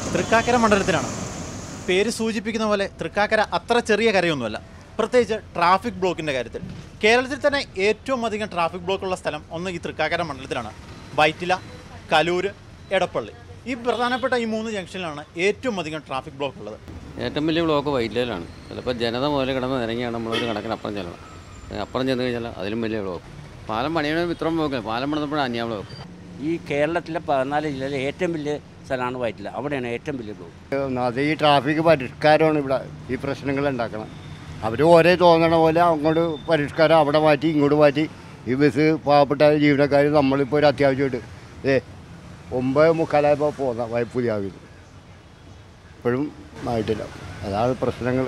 തൃക്കാക്കര മണ്ഡലത്തിലാണ് പേര് സൂചിപ്പിക്കുന്ന പോലെ തൃക്കാക്കര അത്ര ചെറിയ കരയൊന്നുമല്ല പ്രത്യേകിച്ച് ട്രാഫിക് ബ്ലോക്കിൻ്റെ കാര്യത്തിൽ കേരളത്തിൽ തന്നെ ഏറ്റവും അധികം ട്രാഫിക് ബ്ലോക്കുള്ള സ്ഥലം ഒന്ന് ഈ തൃക്കാക്കര മണ്ഡലത്തിലാണ് വൈറ്റില കലൂര് എടപ്പള്ളി ഈ പ്രധാനപ്പെട്ട ഈ മൂന്ന് ജംഗ്ഷനിലാണ് ഏറ്റവും അധികം ട്രാഫിക് ബ്ലോക്ക് ഉള്ളത് ഏറ്റവും വലിയ ബ്ലോക്ക് വൈറ്റിലാണ് ചിലപ്പോൾ ജനത മുതൽ കിടന്ന് ഇറങ്ങിയാണ് നമ്മളൊരു കണക്കിന് അപ്പുറം ചെല്ലണം ഏ, അപ്പുറം ചെന്ന് കഴിഞ്ഞാൽ അതിലും വലിയ ബ്ലോക്ക് പാലം പണിയണ ഇത്രയും ബ്ലോക്ക് പാലം പണിതപ്പോഴും അന്യ ബ്ലോക്ക് ഈ കേരളത്തിലെ പതിനാല് ജില്ലയിലെ ഏറ്റവും വലിയ സ്ഥലമാണ് വയറ്റില അവിടെയാണ് ഏറ്റവും വലിയ ബ്ലോക്ക് അത് ഈ ട്രാഫിക് പരിഷ്കാരമാണ് ഇവിടെ ഈ പ്രശ്നങ്ങൾ ഉണ്ടാക്കണം അവർ ഓരോ തോന്നണ പോലെ അങ്ങോട്ട് പരിഷ്കാരം അവിടെ മാറ്റി ഇങ്ങോട്ട് മാറ്റി ഈ ബസ് പാവപ്പെട്ട ജീവനക്കാർ നമ്മളിപ്പോൾ ഒരു അത്യാവശ്യമായിട്ട് ഏ ഒമ്പത് മുക്കാലായപ്പോൾ പോന്ന പുതിയ ഇപ്പോഴും ആയിട്ടില്ല അതാണ് പ്രശ്നങ്ങൾ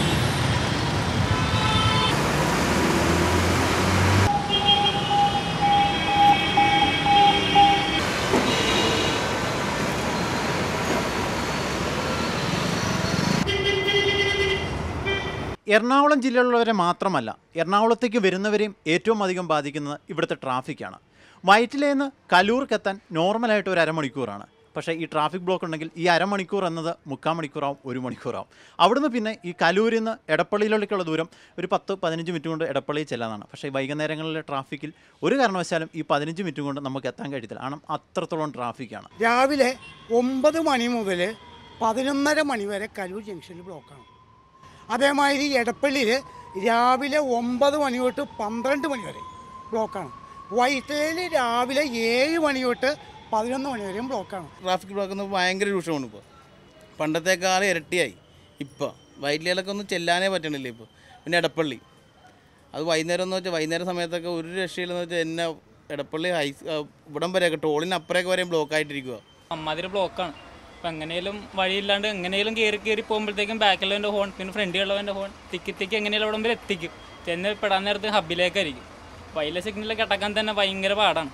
എറണാകുളം ജില്ലയിലുള്ളവരെ മാത്രമല്ല എറണാകുളത്തേക്ക് വരുന്നവരെയും ഏറ്റവും അധികം ബാധിക്കുന്നത് ഇവിടുത്തെ ട്രാഫിക്കാണ് വയറ്റിലേന്ന് നിന്ന് കലൂർക്കെത്താൻ നോർമലായിട്ട് ഒരു അരമണിക്കൂറാണ് പക്ഷേ ഈ ട്രാഫിക് ബ്ലോക്ക് ഉണ്ടെങ്കിൽ ഈ അരമണിക്കൂർ എന്നത് മുക്കാൽ മണിക്കൂറാവും ഒരു മണിക്കൂറാവും അവിടുന്ന് പിന്നെ ഈ കലൂരിൽ നിന്ന് എടപ്പള്ളിയിലേക്കുള്ള ദൂരം ഒരു പത്ത് പതിനഞ്ച് മിനിറ്റ് കൊണ്ട് എടപ്പള്ളിയിൽ ചെല്ലാനാണ് പക്ഷേ ഈ വൈകുന്നേരങ്ങളിലെ ട്രാഫിക്കിൽ ഒരു കാരണവശാലും ഈ പതിനഞ്ച് മിനിറ്റ് കൊണ്ട് നമുക്ക് എത്താൻ കഴിയത്തില്ല കാരണം അത്രത്തോളം ട്രാഫിക്കാണ് രാവിലെ ഒമ്പത് മണി മുതൽ പതിനൊന്നര മണി വരെ കലൂർ ജംഗ്ഷനിൽ ബ്ലോക്കാണ് അതേമാതിരി എടപ്പള്ളിയിൽ രാവിലെ ഒമ്പത് മണി തൊട്ട് പന്ത്രണ്ട് മണി വരെ ബ്ലോക്കാണ് വൈറ്റിലയിൽ രാവിലെ ഏഴ് മണി തൊട്ട് പതിനൊന്ന് മണി വരെയും ബ്ലോക്കാണ് ട്രാഫിക് ബ്ലോക്ക് എന്ന് ഭയങ്കര രൂക്ഷമാണ് ഇപ്പോൾ പണ്ടത്തേക്കാൾ ഇരട്ടിയായി ഇപ്പോൾ വൈറ്റിലൊക്കെ ഒന്നും ചെല്ലാനേ പറ്റണില്ല ഇപ്പോൾ പിന്നെ എടപ്പള്ളി അത് വൈകുന്നേരം എന്ന് വെച്ചാൽ വൈകുന്നേരം സമയത്തൊക്കെ ഒരു രക്ഷയില്ലെന്ന് വെച്ചാൽ എന്നെ എടപ്പള്ളി ഹൈ ഇവിടം വരെയൊക്കെ ടോളിന് അപ്പുറമൊക്കെ വരെയും ബ്ലോക്ക് ആയിട്ടിരിക്കുക അമ്മാതിരി ബ്ലോക്കാണ് അപ്പം എങ്ങനെയും വഴിയില്ലാണ്ട് എങ്ങനെയും കയറി കയറി പോകുമ്പോഴത്തേക്കും ബാക്കിലുള്ളവൻ്റെ ഹോൺ പിന്നെ ഫ്രണ്ടിലുള്ളവൻ്റെ ഹോൺ തിക്കി തിക്കി എങ്ങനെയുള്ള അവിടം വരെ എത്തിക്കും ചെന്ന് പെടാൻ നേരത്ത് ഹബിലേക്കായിരിക്കും വൈല സിഗ്നലൊക്കെ അടക്കാൻ തന്നെ ഭയങ്കര പാടാണ്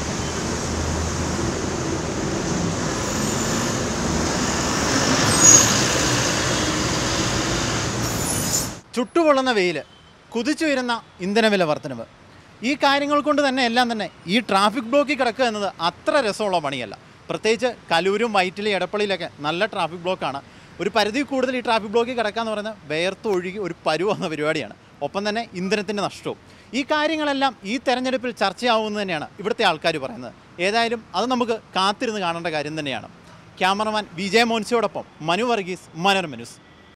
ചുട്ടുപൊള്ളുന്ന വെയിൽ കുതിച്ചു വരുന്ന ഇന്ധനവില വർധനവ് ഈ കാര്യങ്ങൾ കൊണ്ട് തന്നെ എല്ലാം തന്നെ ഈ ട്രാഫിക് ബ്ലോക്കിൽ കിടക്കുക എന്നത് അത്ര രസമുള്ള പണിയല്ല പ്രത്യേകിച്ച് കലൂരും വൈറ്റിലും എടപ്പള്ളിയിലൊക്കെ നല്ല ട്രാഫിക് ബ്ലോക്കാണ് ഒരു പരിധി കൂടുതൽ ഈ ട്രാഫിക് ബ്ലോക്കിൽ കിടക്കുക എന്ന് പറയുന്നത് വേർത്തൊഴുകി ഒരു പരുവെന്ന പരിപാടിയാണ് ഒപ്പം തന്നെ ഇന്ധനത്തിൻ്റെ നഷ്ടവും ഈ കാര്യങ്ങളെല്ലാം ഈ തെരഞ്ഞെടുപ്പിൽ ചർച്ചയാവുമെന്ന് തന്നെയാണ് ഇവിടുത്തെ ആൾക്കാർ പറയുന്നത് ഏതായാലും അത് നമുക്ക് കാത്തിരുന്ന് കാണേണ്ട കാര്യം തന്നെയാണ് ക്യാമറമാൻ വിജയ മോൻസിയോടൊപ്പം മനു വർഗീസ് മനോരമ ന്യൂസ്